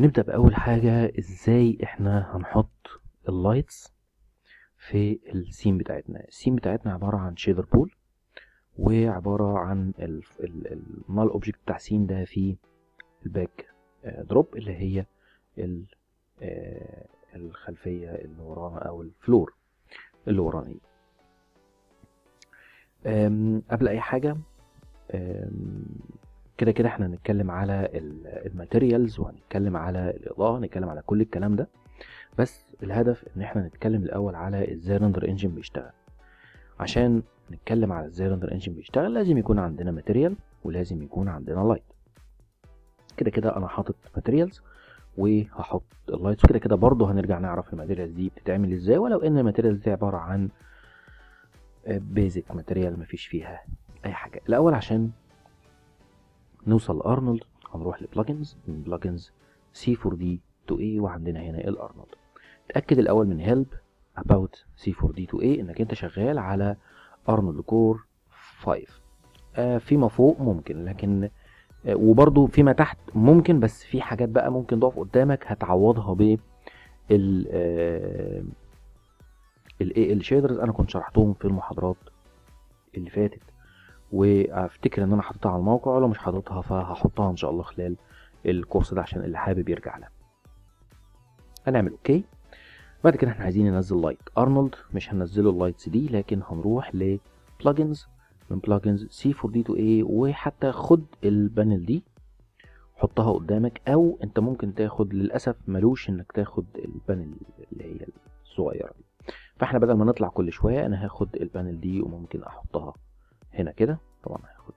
نبدأ بأول حاجة ازاي احنا هنحط اللايتس في السين بتاعتنا السين بتاعتنا عبارة عن شيدر بول وعبارة عن النال اوبجكت بتاع سين ده في الباك دروب اللي هي ال- آه، الخلفية اللي ورانا او الفلور اللي ورانا دي أم، قبل اي حاجة أم، كده كده احنا هنتكلم على الماتيريالز وهنتكلم على الاضاءة هنتكلم على كل الكلام ده بس الهدف ان احنا نتكلم الاول على ازاي رندر انجن بيشتغل عشان نتكلم على ازاي رندر انجن بيشتغل لازم يكون عندنا ماتيريال ولازم يكون عندنا لايت كده كده انا حاطط ماتيريالز وهحط اللايتس وكده كده برضه هنرجع نعرف الماتيريالز دي بتتعمل ازاي ولو ان الماتيريالز دي عباره عن بيزك ماتيريال مفيش فيها اي حاجه الاول عشان نوصل لارنولد هنروح لبلجنز من بلجنز سي 4 دي تو اي وعندنا هنا الارنولد اتاكد الاول من هيلب about C4D to A انك انت شغال على ارنولد كور 5 آه فيما فوق ممكن لكن آه وبرضو فيما تحت ممكن بس في حاجات بقى ممكن تقف قدامك هتعوضها ب ال آه ال شيدرز انا كنت شرحتهم في المحاضرات اللي فاتت وافتكر ان انا حاططها على الموقع ولو مش حاططها فهحطها ان شاء الله خلال الكورس ده عشان اللي حابب يرجع لها هنعمل اوكي بعد كده احنا عايزين ننزل لايت ارنولد مش هننزله اللايتس دي لكن هنروح لبلجنز من بلجنز سي 4 دي تو اي وحتى خد البانل دي حطها قدامك او انت ممكن تاخد للاسف ملوش انك تاخد البانل اللي هي الصغيره دي فاحنا بدل ما نطلع كل شويه انا هاخد البانل دي وممكن احطها هنا كده طبعا هاخد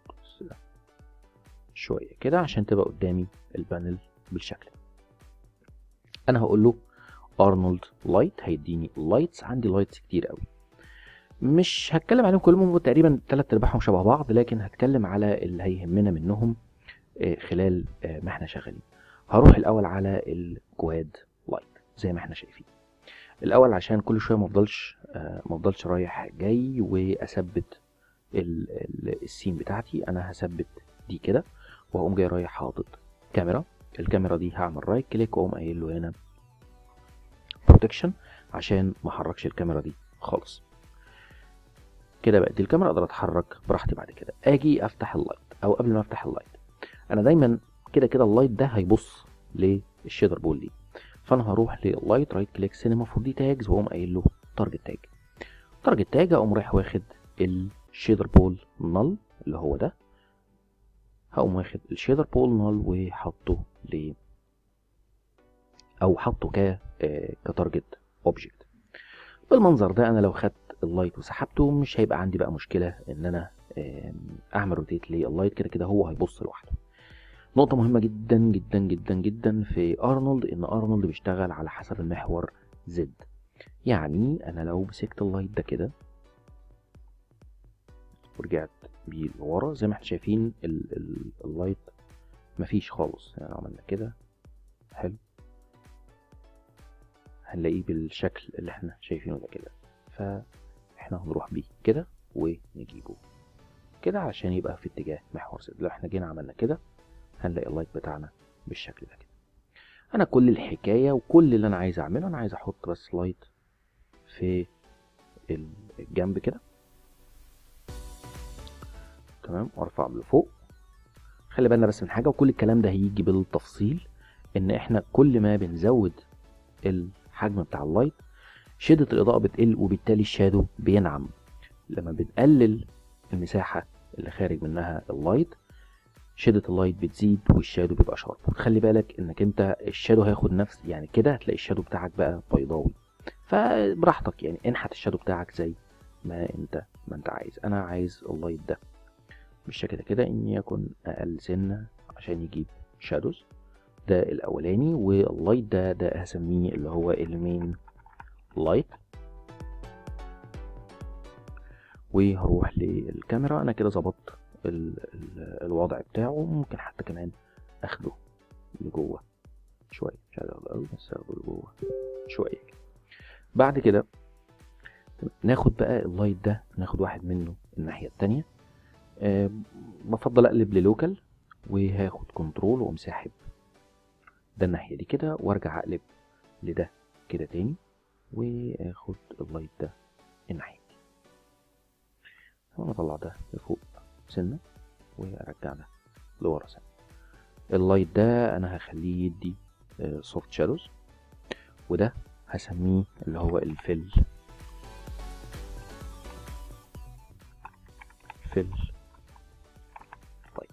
شويه كده عشان تبقى قدامي البانل بالشكل ده انا هقول له ارنولد لايت هيديني لايتس عندي لايتس كتير قوي مش هتكلم عليهم كلهم تقريبا تلات ارباعهم شبه بعض لكن هتكلم على اللي هيهمنا منهم خلال ما احنا شغالين هروح الاول على الكواد لايت زي ما احنا شايفين الاول عشان كل شويه مفضلش مفضلش رايح جاي واثبت السين بتاعتي انا هثبت دي كده وهقوم جاي رايح حاطط كاميرا الكاميرا دي هعمل رايت كليك واقوم قايل له هنا بروتكشن عشان ما احركش الكاميرا دي خالص كده بقت دي الكاميرا اقدر اتحرك براحتي بعد كده اجي افتح اللايت او قبل ما افتح اللايت انا دايما كده كده اللايت ده هيبص للشيدر بول دي فانا هروح لللايت رايت كليك سينما 4 دي تاجز واقوم قايل له تارجت تاج تارجت تاج اقوم رايح واخد الشيدر بول نل اللي هو ده هقوم واخد الشيدر بول نل وحطه ل او حطه ك كتارجت اوبجكت بالمنظر ده انا لو خدت اللايت وسحبته مش هيبقى عندي بقى مشكله ان انا اعمل روتيت لللايت كده كده هو هيبص لوحده نقطة مهمة جدا جدا جدا جدا في ارنولد ان ارنولد بيشتغل على حسب المحور زد يعني انا لو مسكت اللايت ده كده ورجعت بيه لورا زي ما احنا شايفين ال ال اللايت مفيش خالص يعني عملنا كده حلو هنلاقيه بالشكل اللي احنا شايفينه ده كده فاحنا هنروح بيه كده ونجيبه كده عشان يبقى في اتجاه محور زد لو احنا جينا عملنا كده هنلاقي اللايت بتاعنا بالشكل ده كده انا كل الحكايه وكل اللي انا عايز اعمله انا عايز احط بس لايت في الجنب كده تمام وارفع لفوق خلي بالنا بس من حاجه وكل الكلام ده هيجي بالتفصيل ان احنا كل ما بنزود الحجم بتاع اللايت شدة الإضاءة بتقل وبالتالي الشادو بينعم لما بنقلل المساحة اللي خارج منها اللايت شدة اللايت بتزيد والشادو بيبقى شارب خلي بالك انك انت الشادو هياخد نفس يعني كده هتلاقي الشادو بتاعك بقى بيضاوي فبراحتك يعني انحت الشادو بتاعك زي ما انت ما انت عايز انا عايز اللايت ده بالشكل ده كده ان يكن اقل سنة عشان يجيب شادوز ده الاولاني واللايت ده ده هسميه اللي هو المين لايت وهروح للكاميرا انا كده ظبطت الوضع بتاعه ممكن حتى كمان اخده لجوه شويه مش عايز اخده قوي بس اخده لجوه شويه كده بعد كده ناخد بقى اللايت ده ناخد واحد منه الناحيه التانية أه بفضل اقلب للوكال وهاخد كنترول واقوم ساحب ده الناحيه دي كده وارجع اقلب لده كده تاني واخد اللايت ده الناحيه دي انا اطلع ده لفوق سنه وارجع ده لورا سنه اللايت ده انا هخليه يدي سوفت شادوز وده هسميه اللي هو الفل فل لايت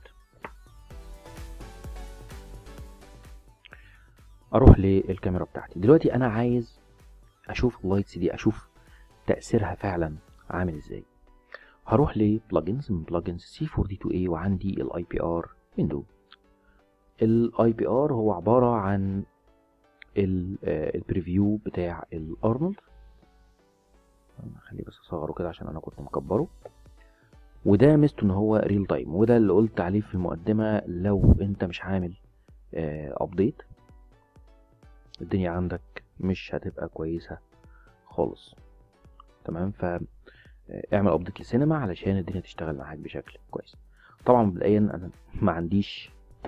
اروح للكاميرا بتاعتي دلوقتي انا عايز اشوف اللايتس دي اشوف تاثيرها فعلا عامل ازاي هروح لبلجنز من بلجنز سي 4 دي 2 a وعندي الاي بي ار ويندو الاي بي ار هو عباره عن البريفيو بتاع الارنولد خليه بس اصغره كده عشان انا كنت مكبره وده ميزته ان هو ريل تايم وده اللي قلت عليه في المقدمه لو انت مش عامل ابديت الدنيا عندك مش هتبقى كويسه خالص تمام ف اعمل ابديت للسينما علشان الدنيا تشتغل معاك بشكل كويس طبعا مبدئيا انا ما عنديش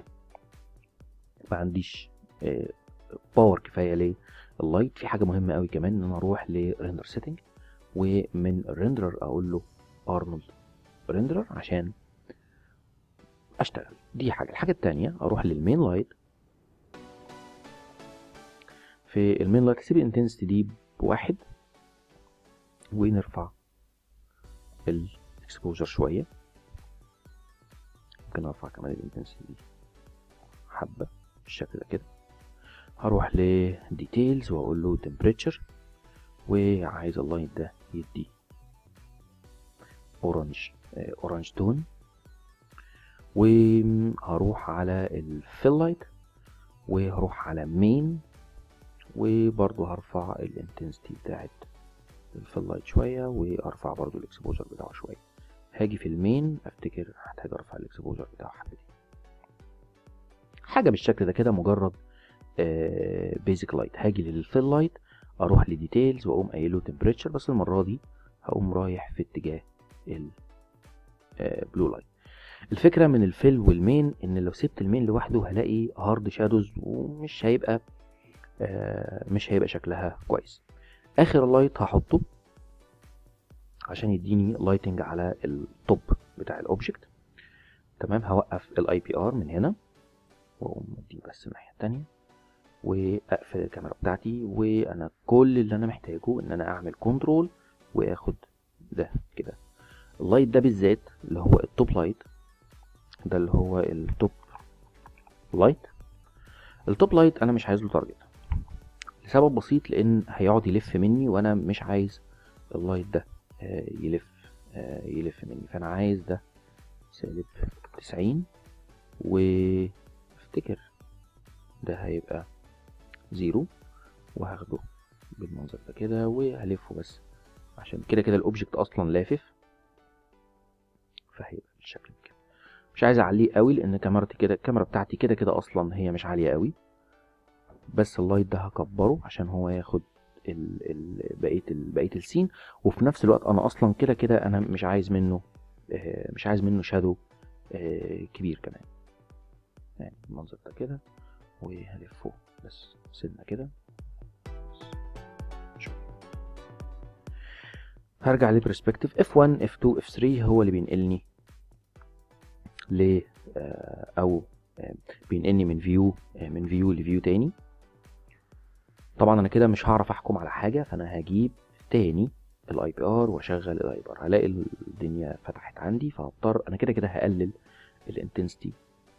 ما عنديش باور كفايه لللايت في حاجه مهمه قوي كمان ان انا اروح لريندر سيتنج ومن الريندرر اقول له ارنولد ريندرر عشان اشتغل دي حاجه الحاجه التانية اروح للمين لايت في المين لايت اسيب الانتنسيتي دي بواحد ونرفع الاكسبوجر شويه ممكن ارفع كمان الانتنسيتي دي حبه بالشكل ده كده هروح لديتيلز واقول له temperature وعايز اللاين ده يدي اورنج اورنج تون وهروح على الفيل لايت وهروح على مين وبرضو هرفع الانتنسيتي بتاعت الفيل لايت شويه وارفع برضو الاكسبوجر بتاعه شويه هاجي في المين افتكر هحتاج ارفع الاكسبوجر بتاعه حبتين حاجه بالشكل ده كده مجرد بيزك لايت هاجي للفيل لايت اروح لديتيلز واقوم قايله تمبريتشر بس المره دي هقوم رايح في اتجاه البلو لايت الفكره من الفيل والمين ان لو سبت المين لوحده هلاقي هارد شادوز ومش هيبقى مش هيبقى شكلها كويس اخر لايت هحطه عشان يديني لايتنج على التوب بتاع الاوبجكت تمام هوقف الاي بي ار من هنا واقوم اديه بس الناحيه التانية واقفل الكاميرا بتاعتي وانا كل اللي انا محتاجه ان انا اعمل كنترول واخد ده كده اللايت ده بالذات اللي هو التوب لايت ده اللي هو التوب لايت التوب لايت انا مش عايز له تارجت لسبب بسيط لان هيقعد يلف مني وانا مش عايز اللايت ده يلف يلف مني فانا عايز ده سالب تسعين وافتكر ده هيبقى زيرو وهاخده بالمنظر ده كده وهلفه بس عشان كده كده الاوبجكت اصلا لافف فهيبقى بالشكل كده مش عايز اعليه قوي لان كاميرتي كده الكاميرا بتاعتي كده كده اصلا هي مش عاليه قوي بس اللايت ده هكبره عشان هو ياخد ال ال بقيه ال بقيه السين وفي نفس الوقت انا اصلا كده كده انا مش عايز منه آه مش عايز منه شادو آه كبير كمان يعني المنظر ده كده وهلفه بس سنة كده هرجع لبرسبكتيف F1 F2 F3 هو اللي بينقلني ل او بينقلني من فيو من فيو لفيو تاني طبعا انا كده مش هعرف احكم على حاجه فانا هجيب تاني الاي بي ار واشغل الاي بي ار هلاقي الدنيا فتحت عندي فهضطر انا كده كده هقلل الانتنسيتي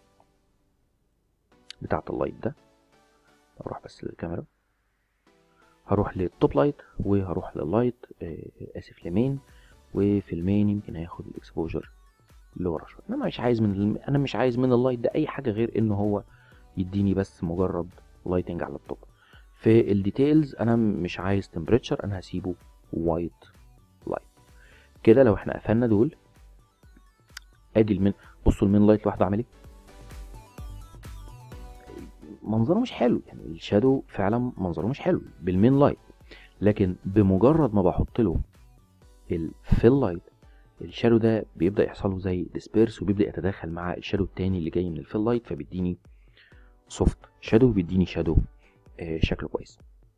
بتاعه اللايت ده اروح بس للكاميرا هروح للتوب لايت وهروح لللايت اسف لمين وفي المين يمكن هياخد الاكسبوجر لورا شويه انا مش عايز من الم... انا مش عايز من اللايت ده اي حاجه غير ان هو يديني بس مجرد لايتنج على التوب في الديتيلز انا مش عايز تمبريتشر انا هسيبه وايت لايت كده لو احنا قفلنا دول ادي المين بصوا المين لايت لوحده عامل ايه منظره مش حلو يعني الشادو فعلا منظره مش حلو بالمين لايت لكن بمجرد ما بحط له الفيل لايت الشادو ده بيبدا يحصل له زي ديسبيرس وبيبدا يتداخل مع الشادو التاني اللي جاي من الفيل لايت فبيديني سوفت شادو بيديني شادو آه، شكله كويس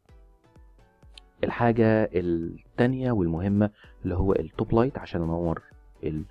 الحاجة التانية والمهمة اللي هو التوب لايت عشان انور الجزء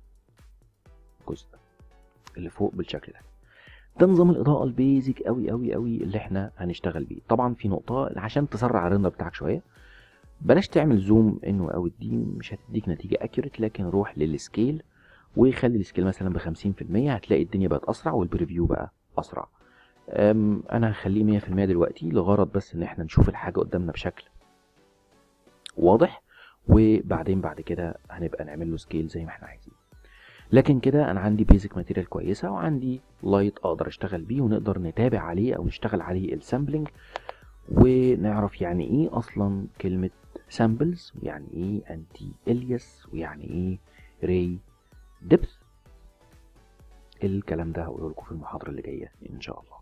ده اللي فوق بالشكل ده ده نظام الاضاءة البيزك قوي قوي قوي اللي احنا هنشتغل بيه طبعا في نقطة عشان تسرع الرندر بتاعك شوية بلاش تعمل زوم انه او دي مش هتديك نتيجة اكيوريت لكن روح للسكيل وخلي السكيل مثلا بخمسين في المية هتلاقي الدنيا بقت اسرع والبريفيو بقى اسرع أم، انا هخليه مية في المية دلوقتي لغرض بس ان احنا نشوف الحاجة قدامنا بشكل واضح وبعدين بعد كده هنبقى نعمل له سكيل زي ما احنا عايزين لكن كده انا عندي بيزك ماتيريال كويسه وعندي لايت اقدر اشتغل بيه ونقدر نتابع عليه او نشتغل عليه السامبلنج ونعرف يعني ايه اصلا كلمه سامبلز ويعني ايه انتي الياس ويعني ايه ري ديبث الكلام ده هقوله لكم في المحاضره اللي جايه ان شاء الله